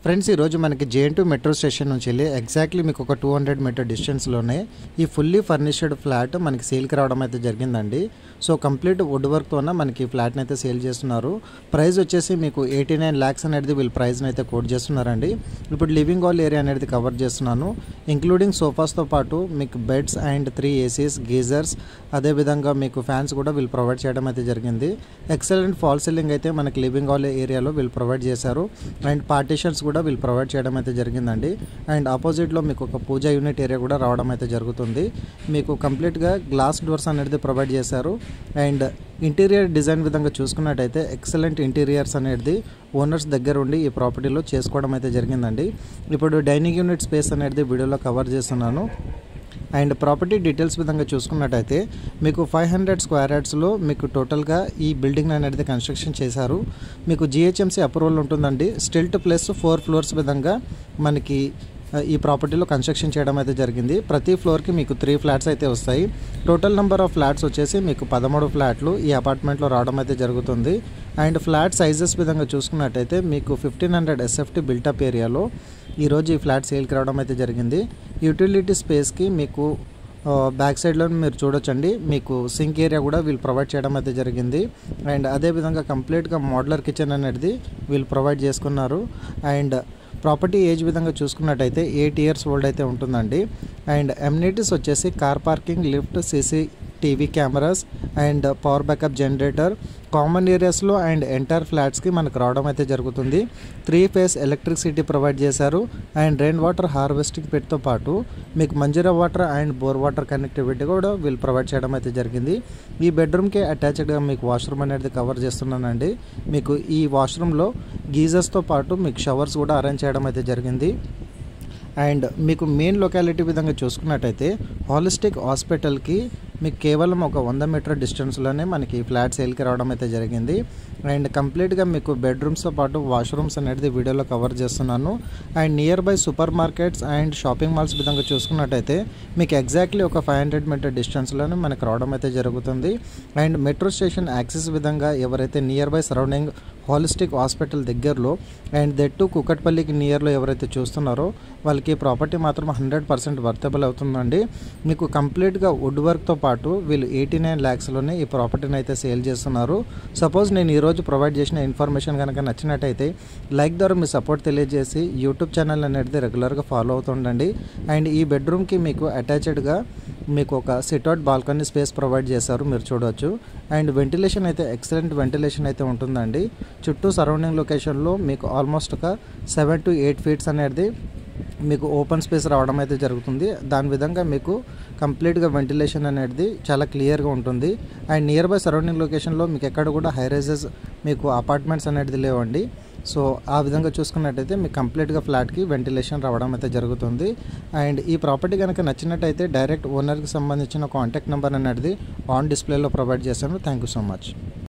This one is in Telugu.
ఫ్రెండ్స్ ఈరోజు మనకి జేఎన్ టూ మెట్రో స్టేషన్ నుంచి వెళ్ళి ఎగ్జాక్ట్లీ మీకు ఒక టూ హండ్రెడ్ మీటర్ డిస్టెన్స్లోనే ఈ ఫుల్లీ ఫర్నిష్డ్ ఫ్లాట్ మనకి సేల్కి రావడం అయితే జరిగిందండి సో కంప్లీట్ వుడ్ వర్క్తోన మనకి ఫ్లాట్ని అయితే సేల్ చేస్తున్నారు ప్రైస్ వచ్చేసి మీకు ఎయిటీ నైన్ ల్యాక్స్ అనేది వీళ్ళు ప్రైస్ని అయితే కోట్ చేస్తున్నారండి ఇప్పుడు లివింగ్ హాల్ ఏరియా అనేది కవర్ చేస్తున్నాను ఇంక్లూడింగ్ సోఫాస్తో పాటు మీకు beds and three ACs geysers అదేవిధంగా మీకు ఫ్యాన్స్ కూడా వీళ్ళు ప్రొవైడ్ చేయడం అయితే జరిగింది ఎక్సలెంట్ ఫాల్ సీలింగ్ అయితే మనకి లివింగ్ హాల్ ఏరియాలో వీళ్ళు ప్రొవైడ్ చేశారు అండ్ పార్టీషన్స్ కూడా వీళ్ళు ప్రొవైడ్ చేయడం అయితే జరిగిందండి అండ్ ఆపోజిట్లో మీకు ఒక పూజా యూనిట్ ఏరియా కూడా రావడం అయితే జరుగుతుంది మీకు కంప్లీట్గా గ్లాస్ డోర్స్ అనేది ప్రొవైడ్ చేశారు అండ్ ఇంటీరియర్ డిజైన్ విధంగా చూసుకున్నట్టయితే ఎక్సలెంట్ ఇంటీరియర్స్ అనేది ఓనర్స్ దగ్గర ఉండి ఈ ప్రాపర్టీలో చేసుకోవడం అయితే జరిగిందండి ఇప్పుడు డైనింగ్ యూనిట్ స్పేస్ అనేది వీడియోలో కవర్ చేస్తున్నాను అండ్ ప్రాపర్టీ డీటెయిల్స్ విధంగా చూసుకున్నట్టయితే మీకు ఫైవ్ హండ్రెడ్ స్క్వేర్ యార్డ్స్లో మీకు టోటల్గా ఈ బిల్డింగ్ అనేది కన్స్ట్రక్షన్ చేశారు మీకు జిహెచ్ఎంసీ అప్రూవల్ ఉంటుందండి స్టిల్ట్ ప్లస్ ఫోర్ ఫ్లోర్స్ విధంగా మనకి ఆ, ఈ ప్రాపర్టీలో కన్స్ట్రక్షన్ చేయడం అయితే జరిగింది ప్రతి ఫ్లోర్కి మీకు త్రీ ఫ్లాట్స్ అయితే వస్తాయి టోటల్ నెంబర్ ఆఫ్ ఫ్లాట్స్ వచ్చేసి మీకు పదమూడు ఫ్లాట్లు ఈ అపార్ట్మెంట్లో రావడం అయితే జరుగుతుంది అండ్ ఫ్లాట్ సైజెస్ విధంగా చూసుకున్నట్టయితే మీకు ఫిఫ్టీన్ హండ్రెడ్ ఎస్ఎఫ్టీ బిల్టప్ ఏరియాలో ఈరోజు ఈ ఫ్లాట్ సేల్కి రావడం అయితే జరిగింది యూటిలిటీ స్పేస్కి మీకు ఆ, బ్యాక్ సైడ్లో మీరు చూడొచ్చండి మీకు సింక్ ఏరియా కూడా వీళ్ళు ప్రొవైడ్ చేయడం అయితే జరిగింది అండ్ అదేవిధంగా కంప్లీట్గా మోడలర్ కిచెన్ అనేది వీళ్ళు ప్రొవైడ్ చేసుకున్నారు అండ్ ప్రాపర్టీ ఏజ్ విధంగా చూసుకున్నట్టయితే ఎయిట్ ఇయర్స్ ఓల్డ్ అయితే ఉంటుందండి అండ్ ఎమ్యూనిటీస్ వచ్చేసి car parking lift CC TV cameras and power backup generator common ఏరియాస్లో అండ్ ఎంటైర్ ఫ్లాట్స్కి మనకు రావడం అయితే జరుగుతుంది త్రీ ఫేస్ ఎలక్ట్రిసిటీ ప్రొవైడ్ చేశారు అండ్ రెయిన్ వాటర్ హార్వెస్టింగ్ పెట్తో పాటు మీకు Manjeera water and bore water connectivity కూడా వీళ్ళు ప్రొవైడ్ చేయడం అయితే జరిగింది ఈ బెడ్రూమ్కి అటాచ్డ్గా మీకు వాష్రూమ్ అనేది కవర్ చేస్తున్నానండి మీకు ఈ వాష్రూమ్లో గీజర్స్తో పాటు మీకు షవర్స్ కూడా అరేంజ్ చేయడం అయితే జరిగింది అండ్ మీకు మెయిన్ లొకాలిటీ విధంగా చూసుకున్నట్టయితే హాలిస్టిక్ హాస్పిటల్కి మీకు కేవలం ఒక వంద మీటర్ డిస్టెన్స్లోనే మనకి ఫ్లాట్ సేల్కి రావడం అయితే జరిగింది అండ్ కంప్లీట్గా మీకు బెడ్రూమ్స్తో పాటు వాష్రూమ్స్ అనేది వీడియోలో కవర్ చేస్తున్నాను and nearby supermarkets and shopping malls విధంగా చూసుకున్నట్టయితే మీకు ఎగ్జాక్ట్లీ ఒక ఫైవ్ హండ్రెడ్ మీటర్ డిస్టెన్స్లోనే మనకు రావడం అయితే జరుగుతుంది అండ్ మెట్రో స్టేషన్ యాక్సెస్ విధంగా ఎవరైతే nearby surrounding holistic hospital దగ్గరలో అండ్ దట్టు కుకట్పల్లికి నియర్లో ఎవరైతే చూస్తున్నారో వాళ్ళకి ప్రాపర్టీ మాత్రం హండ్రెడ్ పర్సెంట్ వర్తబుల్ అవుతుందండి మీకు కంప్లీట్గా వుడ్ వర్క్తో పాటు వీళ్ళు ఎయిటీ నైన్ ల్యాక్స్లోనే ఈ ప్రాపర్టీని అయితే సేల్ చేస్తున్నారు సపోజ్ నేను ఈరోజు ప్రొవైడ్ చేసిన ఇన్ఫర్మేషన్ కనుక నచ్చినట్టయితే లైక్ ద్వారా మీ సపోర్ట్ తెలియజేసి యూట్యూబ్ ఛానల్ అనేది రెగ్యులర్గా ఫాలో అవుతుండండి అండ్ ఈ బెడ్రూమ్కి మీకు అటాచ్డ్గా మీకు ఒక సిట్అవుట్ బాల్కనీ స్పేస్ ప్రొవైడ్ చేశారు మీరు చూడవచ్చు అండ్ వెంటిలేషన్ అయితే ఎక్సలెంట్ వెంటిలేషన్ అయితే ఉంటుందండి చుట్టూ సరౌండింగ్ లొకేషన్లో మీకు ఆల్మోస్ట్ ఒక సెవెన్ టు ఎయిట్ ఫీట్స్ అనేది మీకు ఓపెన్ స్పేస్ రావడం అయితే జరుగుతుంది దాని విధంగా మీకు కంప్లీట్గా వెంటిలేషన్ అనేది చాలా క్లియర్గా ఉంటుంది అండ్ నియర్ బై సరౌండింగ్ లొకేషన్లో మీకు ఎక్కడ కూడా హై రైజెస్ మీకు అపార్ట్మెంట్స్ అనేది లేవండి సో ఆ విధంగా చూసుకున్నట్టయితే మీకు కంప్లీట్గా ఫ్లాట్కి వెంటిలేషన్ రావడం అయితే జరుగుతుంది అండ్ ఈ ప్రాపర్టీ కనుక నచ్చినట్టయితే డైరెక్ట్ ఓనర్కి సంబంధించిన కాంటాక్ట్ నెంబర్ అనేది ఆన్ డిస్ప్లేలో ప్రొవైడ్ చేశాను థ్యాంక్ యూ సో మచ్